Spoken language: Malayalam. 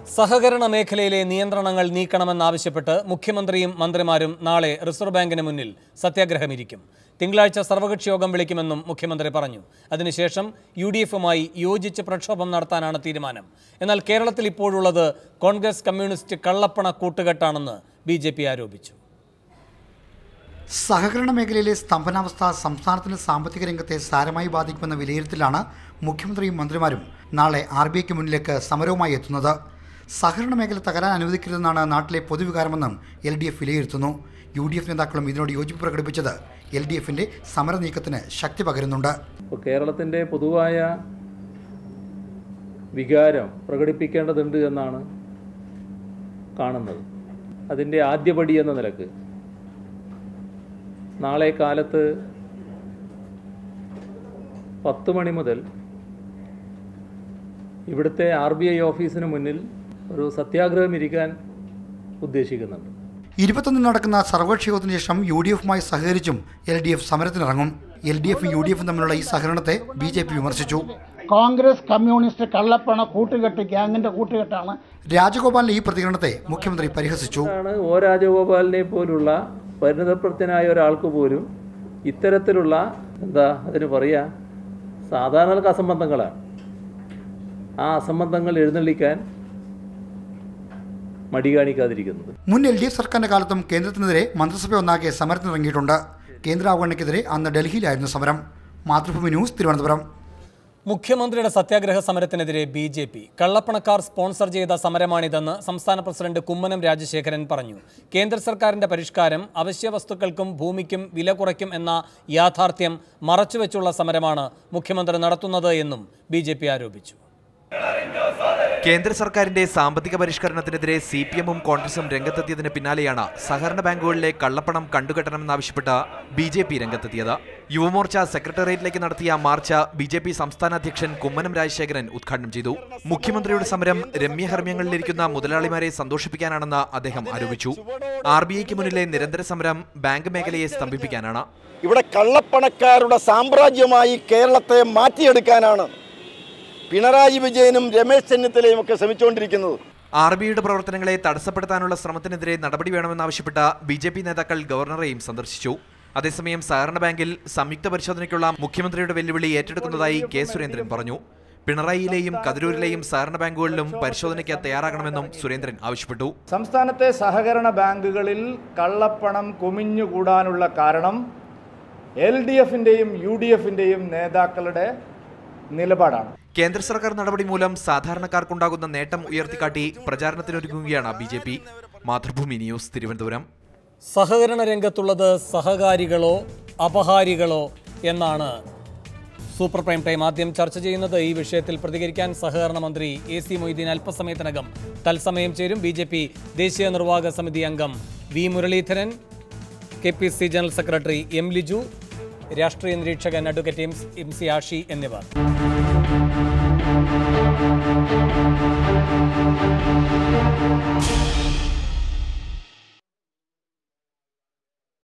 സഹകരണ മേഖലയിലെ നിയന്ത്രണങ്ങൾ നീക്കണമെന്നാവശ്യപ്പെട്ട് മുഖ്യമന്ത്രിയും മന്ത്രിമാരും നാളെ റിസർവ് ബാങ്കിന് മുന്നിൽ സത്യാഗ്രഹമിരിക്കും തിങ്കളാഴ്ച സർവകക്ഷി യോഗം വിളിക്കുമെന്നും മുഖ്യമന്ത്രി പറഞ്ഞു അതിനുശേഷം യു ഡി എഫുമായി യോജിച്ച് പ്രക്ഷോഭം നടത്താനാണ് തീരുമാനം എന്നാൽ കേരളത്തിൽ ഇപ്പോഴുള്ളത് കോൺഗ്രസ് കമ്മ്യൂണിസ്റ്റ് കള്ളപ്പണ കൂട്ടുകെട്ടാണെന്ന് ബി ജെ പി ആരോപിച്ചു സഹകരണ മേഖലയിലെ സ്തംഭനാവസ്ഥ സംസ്ഥാനത്തിന്റെ സാമ്പത്തിക രംഗത്തെ സാരമായി ബാധിക്കുമെന്ന വിലയിരുത്തലാണ് മുഖ്യമന്ത്രിയും മന്ത്രിമാരും നാളെ ആർ ബി ഐക്ക് മുന്നിലേക്ക് സമരവുമായി എത്തുന്നത് സഹകരണ മേഖല തകരാൻ അനുവദിക്കരുതെന്നാണ് നാട്ടിലെ പൊതുവികാരമെന്നും എൽ ഡി എഫ് വിലയിരുത്തുന്നു യു ഡി എഫ് നേതാക്കളും ഇതിനോട് യോജിപ്പ് പ്രകടിപ്പിച്ചത് എൽ ഡി എഫിന്റെ സമര നീക്കത്തിന് ശക്തി പകരുന്നുണ്ട് ഇപ്പോൾ കേരളത്തിൻ്റെ പൊതുവായ വികാരം പ്രകടിപ്പിക്കേണ്ടതുണ്ട് എന്നാണ് കാണുന്നത് അതിൻ്റെ ആദ്യപടി എന്ന നിലക്ക് നാളെ കാലത്ത് പത്ത് മണി മുതൽ ഇവിടുത്തെ ആർ ബി ഐ ഓഫീസിന് മുന്നിൽ ഒരു സത്യാഗ്രഹം ഇരിക്കാൻ ഉദ്ദേശിക്കുന്നുണ്ട് ഇരുപത്തൊന്നിന് നടക്കുന്ന സർവകക്ഷി യോഗത്തിന് ശേഷം യു ഡി എഫുമായി സഹകരിച്ചും എൽ ഡി എഫ് സമരത്തിനിറങ്ങും എൽ ഡി എഫും യു ഡി എഫും തമ്മിലുള്ള ഈ സഹകരണത്തെ ബി ജെ പി വിമർശിച്ചു കോൺഗ്രസ് കമ്മ്യൂണിസ്റ്റ് കള്ളപ്പണ കൂട്ടുകെട്ട് ഗ്യാങ്ങിന്റെ കൂട്ടുകെട്ടാണ് രാജഗോപാലിന്റെ ഈ പ്രതികരണത്തെ മുഖ്യമന്ത്രി പരിഹസിച്ചു ആണ് ഒ രാജഗോപാലിനെ പോലുള്ള പരിണിതപ്രത്യനായ ഒരാൾക്ക് പോലും ഇത്തരത്തിലുള്ള എന്താ അതിന് പറയുക സാധാരണ അസംബന്ധങ്ങളാണ് ആ അസംബന്ധങ്ങൾ എഴുന്നള്ളിക്കാൻ മടി കാണിക്കാതിരിക്കുന്നത് മുൻ എൽ ഡി എഫ് സർക്കാരിന്റെ കാലത്തും കേന്ദ്രത്തിനെതിരെ മന്ത്രിസഭ ഒന്നാകെ സമരത്തിനിറങ്ങിയിട്ടുണ്ട് കേന്ദ്ര അവഗണനയ്ക്കെതിരെ അന്ന് ഡൽഹിയിലായിരുന്നു സമരം മാതൃഭൂമി ന്യൂസ് തിരുവനന്തപുരം മുഖ്യമന്ത്രിയുടെ സത്യാഗ്രഹ സമരത്തിനെതിരെ ബി ജെ പി കള്ളപ്പണക്കാർ സ്പോൺസർ ചെയ്ത സമരമാണിതെന്ന് സംസ്ഥാന പ്രസിഡന്റ് കുമ്മനം രാജശേഖരൻ പറഞ്ഞു കേന്ദ്ര സർക്കാരിന്റെ പരിഷ്കാരം അവശ്യ വസ്തുക്കൾക്കും ഭൂമിക്കും വില കുറയ്ക്കും എന്ന യാഥാർത്ഥ്യം മറച്ചുവെച്ചുള്ള സമരമാണ് മുഖ്യമന്ത്രി നടത്തുന്നത് എന്നും ബി ആരോപിച്ചു കേന്ദ്ര സർക്കാരിന്റെ സാമ്പത്തിക പരിഷ്കരണത്തിനെതിരെ സി പി എമ്മും കോൺഗ്രസും രംഗത്തെത്തിയതിന് പിന്നാലെയാണ് സഹകരണ ബാങ്കുകളിലെ കള്ളപ്പണം കണ്ടുകെട്ടണമെന്നാവശ്യപ്പെട്ട് ബി ജെ പി രംഗത്തെത്തിയത് യുവമോർച്ച സെക്രട്ടേറിയറ്റിലേക്ക് നടത്തിയ മാർച്ച് ബി ജെ പി സംസ്ഥാന അധ്യക്ഷൻ കുമ്മനം രാജശേഖരൻ ഉദ്ഘാടനം ചെയ്തു മുഖ്യമന്ത്രിയുടെ സമരം രമ്യഹർമ്മ്യങ്ങളിലിരിക്കുന്ന മുതലാളിമാരെ സന്തോഷിപ്പിക്കാനാണെന്ന് അദ്ദേഹം ആരോപിച്ചു ആർ ബി ഐക്ക് മുന്നിലെ നിരന്തര സമരം ബാങ്ക് മേഖലയെ സ്തംഭിപ്പിക്കാനാണ് ഇവിടെ കള്ളപ്പണക്കാരുടെ സാമ്രാജ്യമായി കേരളത്തെ മാറ്റിയെടുക്കാനാണ് പിണറായി വിജയനും രമേശ് ചെന്നിത്തലയും ഒക്കെ ശ്രമിച്ചുകൊണ്ടിരിക്കുന്നത് ആർ ബി ഐയുടെ പ്രവർത്തനങ്ങളെ തടസ്സപ്പെടുത്താനുള്ള ശ്രമത്തിനെതിരെ നടപടി വേണമെന്നാവശ്യപ്പെട്ട ബി ജെ പി നേതാക്കൾ ഗവർണറെയും സന്ദർശിച്ചു അതേസമയം സഹകരണ ബാങ്കിൽ സംയുക്ത പരിശോധനയ്ക്കുള്ള മുഖ്യമന്ത്രിയുടെ വെല്ലുവിളി ഏറ്റെടുക്കുന്നതായി കെ സുരേന്ദ്രൻ പറഞ്ഞു പിണറായിയിലെയും കതിരൂരിലെയും സഹകരണ ബാങ്കുകളിലും പരിശോധനയ്ക്ക് തയ്യാറാകണമെന്നും സുരേന്ദ്രൻ ആവശ്യപ്പെട്ടു സംസ്ഥാനത്തെ സഹകരണ ബാങ്കുകളിൽ കള്ളപ്പണം കുമിഞ്ഞുകൂടാനുള്ള കാരണം എൽ ഡി എഫിൻ്റെയും യു ഡി എഫിൻ്റെയും നേതാക്കളുടെ നിലപാടാണ് കേന്ദ്ര സർക്കാർ നടപടി മൂലം സാധാരണക്കാർക്കുണ്ടാകുന്ന നേട്ടം ഉയർത്തിക്കാട്ടി പ്രചാരണത്തിനൊരുങ്ങുകയാണ് B J P Mathrubhumi news Thiruvananthapuram സഹകരണ രംഗത്തുള്ളത് സഹകാരികളോ അപഹാരികളോ എന്നാണ് സൂപ്പർ പ്രൈം ടൈം ആദ്യം ചർച്ച ചെയ്യുന്നത് ഈ വിഷയത്തിൽ പ്രതികരിക്കാൻ സഹകരണ മന്ത്രി എ സി മൊയ്തീൻ അല്പസമയത്തിനകം തത്സമയം ചേരും ബി ജെ പി ദേശീയ നിർവാഹക സമിതി അംഗം V Muraleedharan K P C general secretary M Liju രാഷ്ട്രീയ നിരീക്ഷകൻ advocate M M C Ashi എന്നിവർ